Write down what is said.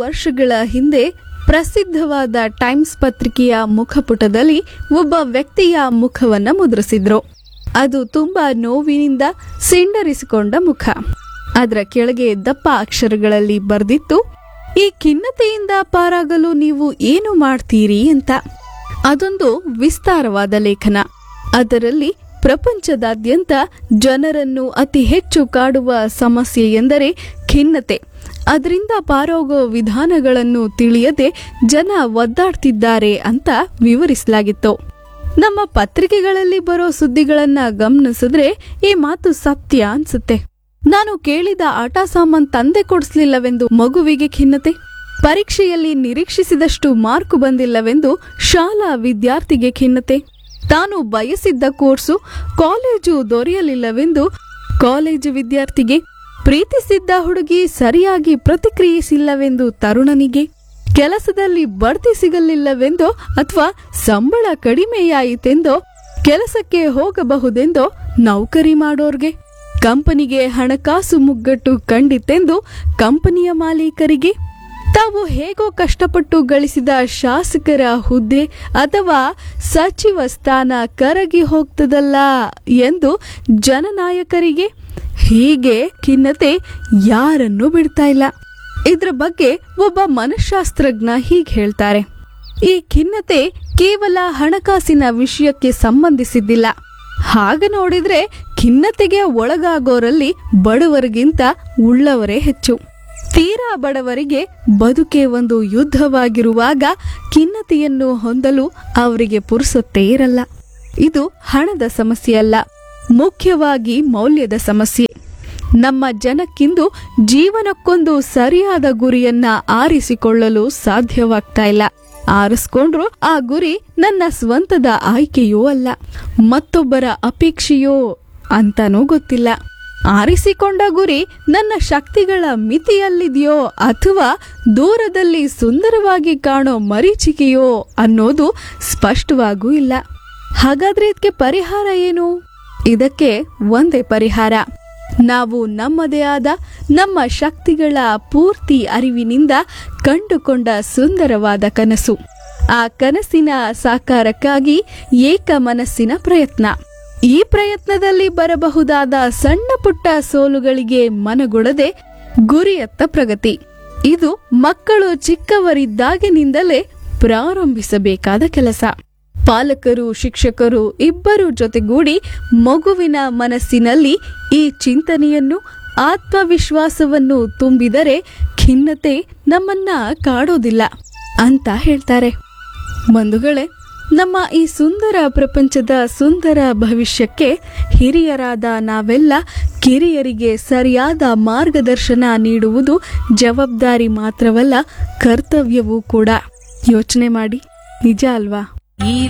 ವರ್ಷಗಳ ಹಿಂದೆ ಪ್ರಸಿದ್ಧವಾದ ಟೈಮ್ಸ್ ಪತ್ರಿಕೆಯ ಮುಖಪುಟದಲ್ಲಿ ಒಬ್ಬ ವ್ಯಕ್ತಿಯ ಮುಖವನ್ನ ಮುದ್ರಿಸಿದ್ರು ಅದು ತುಂಬಾ ನೋವಿನಿಂದ ಸಿಂಡರಿಸಿಕೊಂಡ ಮುಖ ಅದರ ಕೆಳಗೆ ದಪ್ಪ ಅಕ್ಷರಗಳಲ್ಲಿ ಬರೆದಿತ್ತು ಈ ಖಿನ್ನತೆಯಿಂದ ಪಾರಾಗಲು ನೀವು ಏನು ಮಾಡ್ತೀರಿ ಅಂತ ಅದೊಂದು ವಿಸ್ತಾರವಾದ ಲೇಖನ ಅದರಲ್ಲಿ ಪ್ರಪಂಚದಾದ್ಯಂತ ಜನರನ್ನು ಅತಿ ಹೆಚ್ಚು ಕಾಡುವ ಸಮಸ್ಯೆ ಎಂದರೆ ಖಿನ್ನತೆ ಅದರಿಂದ ಪಾರೋಗೋ ವಿಧಾನಗಳನ್ನು ತಿಳಿಯದೆ ಜನ ಒದ್ದಾಡ್ತಿದ್ದಾರೆ ಅಂತ ವಿವರಿಸಲಾಗಿತ್ತು ನಮ್ಮ ಪತ್ರಿಕೆಗಳಲ್ಲಿ ಬರೋ ಸುದ್ದಿಗಳನ್ನ ಗಮನಿಸಿದ್ರೆ ಈ ಮಾತು ಸತ್ಯ ಅನ್ಸುತ್ತೆ ನಾನು ಕೇಳಿದ ಆಟ ಸಾಮಾನ್ ತಂದೆ ಕೊಡಿಸ್ಲಿಲ್ಲವೆಂದು ಮಗುವಿಗೆ ಖಿನ್ನತೆ ಪರೀಕ್ಷೆಯಲ್ಲಿ ನಿರೀಕ್ಷಿಸಿದಷ್ಟು ಮಾರ್ಕು ಬಂದಿಲ್ಲವೆಂದು ಶಾಲಾ ವಿದ್ಯಾರ್ಥಿಗೆ ಖಿನ್ನತೆ ತಾನು ಬಯಸಿದ್ದ ಕೋರ್ಸು ಕಾಲೇಜು ದೊರೆಯಲಿಲ್ಲವೆಂದು ಕಾಲೇಜು ವಿದ್ಯಾರ್ಥಿಗೆ ಪ್ರೀತಿಸಿದ್ದ ಹುಡುಗಿ ಸರಿಯಾಗಿ ಪ್ರತಿಕ್ರಿಯಿಸಿಲ್ಲವೆಂದು ತರುಣನಿಗೆ ಕೆಲಸದಲ್ಲಿ ಬಡ್ತಿ ಸಿಗಲಿಲ್ಲವೆಂದೋ ಅಥವಾ ಸಂಬಳ ಕಡಿಮೆಯಾಯಿತೆಂದೋ ಕೆಲಸಕ್ಕೆ ಹೋಗಬಹುದೆಂದೋ ನೌಕರಿ ಮಾಡೋರ್ಗೆ ಕಂಪನಿಗೆ ಹಣಕಾಸು ಮುಗ್ಗಟ್ಟು ಕಂಡಿತೆಂದು ಕಂಪನಿಯ ಮಾಲೀಕರಿಗೆ ತಾವು ಹೇಗೋ ಕಷ್ಟಪಟ್ಟು ಗಳಿಸಿದ ಶಾಸಕರ ಹುದ್ದೆ ಅಥವಾ ಸಚಿವ ಸ್ಥಾನ ಕರಗಿ ಹೋಗ್ತದಲ್ಲ ಎಂದು ಜನನಾಯಕರಿಗೆ ಹೀಗೆ ಖಿನ್ನತೆ ಯಾರನ್ನೂ ಬಿಡ್ತಾ ಇಲ್ಲ ಇದ್ರ ಬಗ್ಗೆ ಒಬ್ಬ ಮನಃಶಾಸ್ತ್ರಜ್ಞ ಹೀಗೆ ಹೇಳ್ತಾರೆ ಈ ಖಿನ್ನತೆ ಕೇವಲ ಹಣಕಾಸಿನ ವಿಷಯಕ್ಕೆ ಸಂಬಂಧಿಸಿದ್ದಿಲ್ಲ ಹಾಗ ನೋಡಿದ್ರೆ ಖಿನ್ನತೆಗೆ ಒಳಗಾಗೋರಲ್ಲಿ ಬಡವರಿಗಿಂತ ಉಳ್ಳವರೇ ಹೆಚ್ಚು ತೀರಾ ಬಡವರಿಗೆ ಬದುಕೆ ಒಂದು ಯುದ್ಧವಾಗಿರುವಾಗ ಖಿನ್ನತೆಯನ್ನು ಹೊಂದಲು ಅವರಿಗೆ ಪುರುಸೊತ್ತೇ ಇರಲ್ಲ ಇದು ಹಣದ ಸಮಸ್ಯೆ ಅಲ್ಲ ಮುಖ್ಯವಾಗಿ ಮೌಲ್ಯದ ಸಮಸ್ಯೆ ನಮ್ಮ ಜನಕ್ಕಿಂದು ಜೀವನಕ್ಕೊಂದು ಸರಿಯಾದ ಗುರಿಯನ್ನ ಆರಿಸಿಕೊಳ್ಳಲು ಸಾಧ್ಯವಾಗ್ತಾ ಇಲ್ಲ ಆರಿಸ್ಕೊಂಡ್ರು ಆ ಗುರಿ ನನ್ನ ಸ್ವಂತದ ಆಯ್ಕೆಯೂ ಅಲ್ಲ ಮತ್ತೊಬ್ಬರ ಅಪೇಕ್ಷೆಯೋ ಅಂತಾನೂ ಗೊತ್ತಿಲ್ಲ ಆರಿಸಿಕೊಂಡ ಗುರಿ ನನ್ನ ಶಕ್ತಿಗಳ ಮಿತಿಯಲ್ಲಿದೆಯೋ ಅಥವಾ ದೂರದಲ್ಲಿ ಸುಂದರವಾಗಿ ಕಾಣೋ ಮರೀಚಿಕೆಯೋ ಅನ್ನೋದು ಸ್ಪಷ್ಟವಾಗೂ ಇಲ್ಲ ಹಾಗಾದ್ರೆ ಇದಕ್ಕೆ ಪರಿಹಾರ ಏನು ಇದಕ್ಕೆ ಒಂದೇ ಪರಿಹಾರ ನಾವು ನಮ್ಮದೇ ಆದ ನಮ್ಮ ಶಕ್ತಿಗಳ ಪೂರ್ತಿ ಅರಿವಿನಿಂದ ಕಂಡುಕೊಂಡ ಸುಂದರವಾದ ಕನಸು ಆ ಕನಸಿನ ಸಾಕಾರಕ್ಕಾಗಿ ಏಕ ಮನಸ್ಸಿನ ಪ್ರಯತ್ನ ಈ ಪ್ರಯತ್ನದಲ್ಲಿ ಬರಬಹುದಾದ ಸಣ್ಣ ಪುಟ್ಟ ಸೋಲುಗಳಿಗೆ ಮನಗೊಡದೆ ಗುರಿಯತ್ತ ಪ್ರಗತಿ ಇದು ಮಕ್ಕಳು ಚಿಕ್ಕವರಿದ್ದಾಗಿನಿಂದಲೇ ಪ್ರಾರಂಭಿಸಬೇಕಾದ ಕೆಲಸ ಪಾಲಕರು ಶಿಕ್ಷಕರು ಇಬ್ಬರು ಜೊತೆಗೂಡಿ ಮಗುವಿನ ಮನಸ್ಸಿನಲ್ಲಿ ಈ ಚಿಂತನೆಯನ್ನು ಆತ್ಮವಿಶ್ವಾಸವನ್ನು ತುಂಬಿದರೆ ಖಿನ್ನತೆ ನಮ್ಮನ್ನ ಕಾಡೋದಿಲ್ಲ ಅಂತ ಹೇಳ್ತಾರೆ ಬಂಧುಗಳೇ ನಮ್ಮ ಈ ಸುಂದರ ಪ್ರಪಂಚದ ಸುಂದರ ಭವಿಷ್ಯಕ್ಕೆ ಹಿರಿಯರಾದ ನಾವೆಲ್ಲ ಕಿರಿಯರಿಗೆ ಸರಿಯಾದ ಮಾರ್ಗದರ್ಶನ ನೀಡುವುದು ಜವಾಬ್ದಾರಿ ಮಾತ್ರವಲ್ಲ ಕರ್ತವ್ಯವೂ ಕೂಡ ಯೋಚನೆ ಮಾಡಿ ನಿಜ ಅಲ್ವಾ ಈ